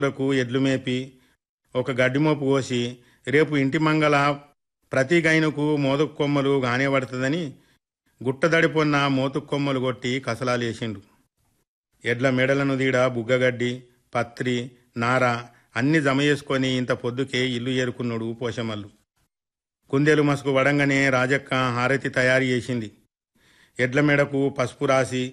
లకు ఎడ్లు మేపి ఒక గడ్డిమోపు కోసి రేపు ఇంటి మంగళ ప్రతి గైనుకు మోదుకు కొమ్మలు గానేపడుతుందని గుట్టదడిపొన్న మోతుకు కొమ్మలు కొట్టి కసలాలేసిండు ఎడ్ల మెడలను దీడ బుగ్గగడ్డి పత్రి నార అన్ని జమ చేసుకొని ఇంత పొద్దుకే ఇల్లు ఏరుకున్నాడు పోషమల్లు కుందేలు మసుకు వడంగానే రాజక్క హారతి తయారు చేసింది ఎడ్ల మెడకు పసుపు రాసి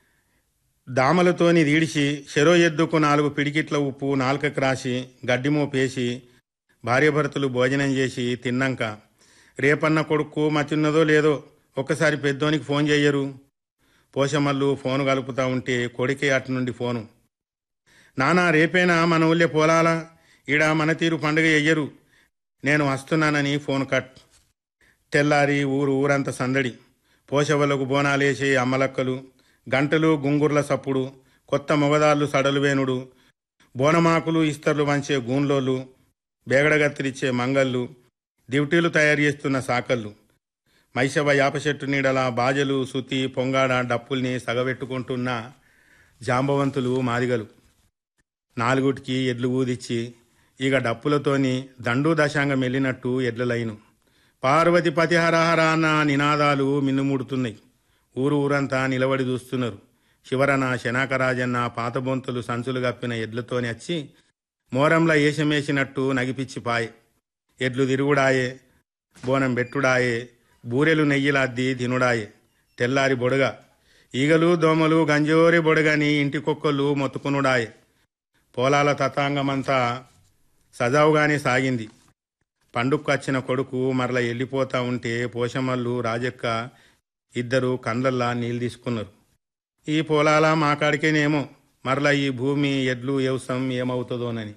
దామలతోని దీడిచి చెరో ఎద్దుకు నాలుగు పిడికిట్ల ఉప్పు నాలుకకు రాసి గడ్డిమోపేసి భార్యాభర్తలు భోజనం చేసి తిన్నాక రేపన్న కొడుకు మతిన్నదో లేదో ఒక్కసారి పెద్దోనికి ఫోన్ చెయ్యరు పోషమల్లు ఫోన్ కలుపుతా ఉంటే కొడుకే అటు నుండి ఫోను నానా రేపేనా మన ఊళ్ళే పోలాలా ఈడ మన తీరు పండుగ చెయ్యరు నేను వస్తున్నానని ఫోన్ కట్ తెల్లారి ఊరు ఊరంతా సందడి పోషవలకు బోనాలేసి అమ్మలక్కలు గంటలు గుంగుర్ల సప్పుడు కొత్త మొగదాళ్ళు సడలు వేనుడు బోనమాకులు ఇస్తర్లు వంచే గూన్లోళ్ళు బేగడగత్తిరిచ్చే మంగళ్ళు దివిటీలు తయారు చేస్తున్న సాకళ్ళు మైసవ యాప చెట్టు నీడల బాజలు సుతి పొంగాడ డప్పుల్ని సగబెట్టుకుంటున్న జాంబవంతులు మాదిగలు నాలుగుటికి ఎడ్లు ఊదిచ్చి ఇక డప్పులతోని దండు దశాంగం వెళ్ళినట్టు ఎడ్ల లైను పార్వతి పతిహరహర అన్న నినాదాలు మిన్నుముడుతున్నాయి ఊరు ఊరంతా నిలబడి చూస్తున్నారు శివరన శనాకరాజన్న పాతబొంతులు సంచులు కప్పిన ఎడ్లతోని వచ్చి మోరంలా ఏషమేసినట్టు నగిపిచ్చి పాయే ఎడ్లు తిరుగుడాయే బోనం బెట్టుడాయే బూరెలు నెయ్యిలాద్ది తినుడాయే తెల్లారి బొడగ ఈగలు దోమలు గంజోరి బొడగని ఇంటి కుక్కలు మొత్తుకునుడాయే పోలాల తతాంగమంతా సజావుగానే సాగింది పండుగకు వచ్చిన కొడుకు మరల వెళ్ళిపోతా ఉంటే పోషమల్లు రాజక్క ఇద్దరు కండ్లల్లా నీళ్ళు తీసుకున్నారు ఈ పొలాల మా కాడికేనేమో మరలా ఈ భూమి ఎడ్లు వ్యవసాయం ఏమవుతుందోనని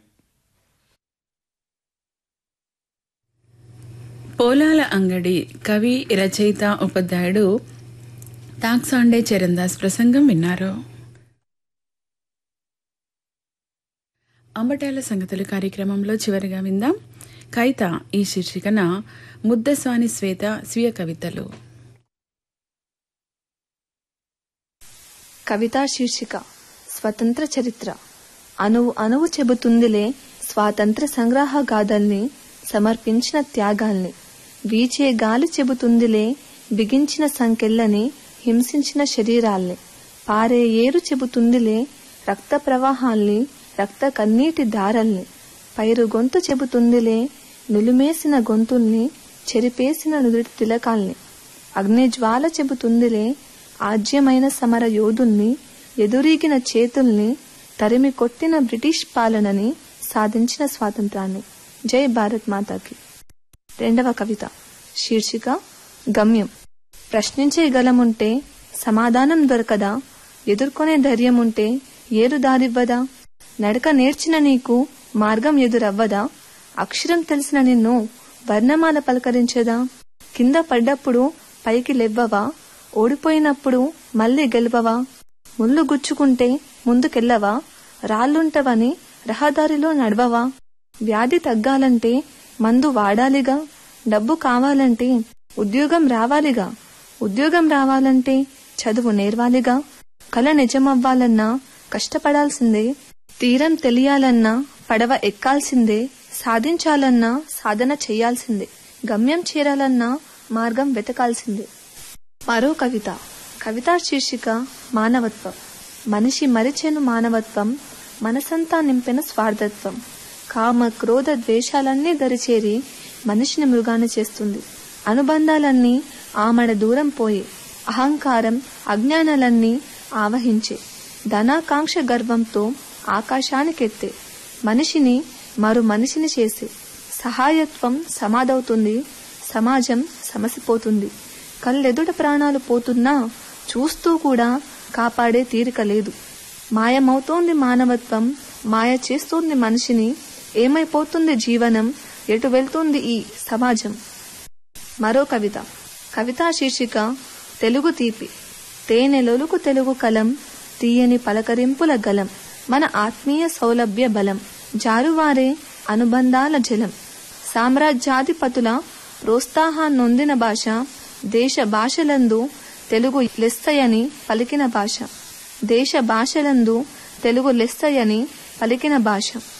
పోలాల అంగడి కవి రచయిత ఉపాధ్యాయుడు తాక్సాండే చరణ్దాస్ ప్రసంగం విన్నారు అంబటాల సంగతులు కార్యక్రమంలో చివరిగా విందాం కైత ఈ శీర్షికన ముద్దస్వాని శ్వేత స్వీయ కవితలు కవితా శీర్షిక స్వతంత్ర చరిత్ర అణువు అణువు చెబుతుందిలే స్వాతంత్ర సంగ్రహ గాథల్ని సమర్పించిన త్యాగాల్ని వీచే గాలి చెబుతుందిలే బిగించిన సంకెళ్ళని హింసించిన శరీరాల్ని పారే ఏరు చెబుతుందిలే రక్త ప్రవాహాల్ని రక్త కన్నీటి దారల్ని పైరు గొంతు చెబుతుందిలే నులిమేసిన గొంతుల్ని చెరిపేసిన నుదుటి తిలకాల్ని అగ్నిజ్వాల చెబుతుందిలే ఆజ్యమైన సమర యోధుల్ని ఎదురీగిన చేతుల్ని తరిమి కొట్టిన బ్రిటిష్ పాలనని సాధించిన స్వాతంత్రాన్ని జై భారత్ మాతాకి రెండవ కవిత శీర్షిక గమ్యం ప్రశ్నించే గలముంటే సమాధానం దొరకదా ఎదుర్కొనే ధైర్యముంటే ఏరు దారివ్వదా నడక నేర్చిన నీకు మార్గం ఎదురవ్వదా అక్షరం తెలిసిన నిన్ను వర్ణమాల పలకరించదా కింద పడ్డప్పుడు పైకి లెవ్వవా ఓడిపోయినప్పుడు మళ్ళీ గెలవవా ముళ్ళు గుచ్చుకుంటే ముందుకెళ్ళవా రాళ్ళుంటవని రహదారిలో నడవవా వ్యాధి తగ్గాలంటే మందు వాడాలిగా డబ్బు కావాలంటే ఉద్యోగం రావాలిగా ఉద్యోగం రావాలంటే చదువు నేర్వాలిగా కల నిజమవ్వాలన్నా కష్టపడాల్సిందే తీరం తెలియాలన్నా పడవ ఎక్కాల్సిందే సాధించాలన్నా సాధన చేయాల్సిందే గమ్యం చేరాలన్నా మార్గం వెతకాల్సిందే మరో కవిత కవితా శీర్షిక మానవత్వం మనిషి మరిచెను మానవత్వం మనసంతా నింపిన స్వార్థత్వం కామ క్రోధ ద్వేషాలన్నీ దరిచేరి మనిషిని మృగాన్ని చేస్తుంది అనుబంధాలన్నీ ఆమడ దూరం పోయే అహంకారం అజ్ఞానాలన్నీ ఆవహించే ధనాకాంక్ష గర్వంతో ఆకాశానికెత్తే మనిషిని మరో మనిషిని చేసే సహాయత్వం సమాధవుతుంది సమాజం సమసిపోతుంది కళ్ళెదుట ప్రాణాలు పోతున్నా చూస్తూ కూడా కాపాడే తీరిక లేదు మాయమవుతోంది మానవత్వం మాయ చేస్తోంది మనిషిని ఏమైపోతుంది జీవనం ఎటు వెళ్తుంది ఈ సమాజం మరో కవిత కవితా శీర్షిక తెలుగు తీపి తేనెలొలుకు తెలుగు కలం తీయని పలకరింపుల గలం మన ఆత్మీయ సౌలభ్య బలం జారువారే అనుబంధాల జలం సామ్రాజ్యాధిపతుల ప్రోత్సాహాన్నొందిన భాష దేశ భాషలందు తెలుగు లెస్సయని పలికిన భాష దేశ భాషలందు తెలుగు లెస్సయని పలికిన భాష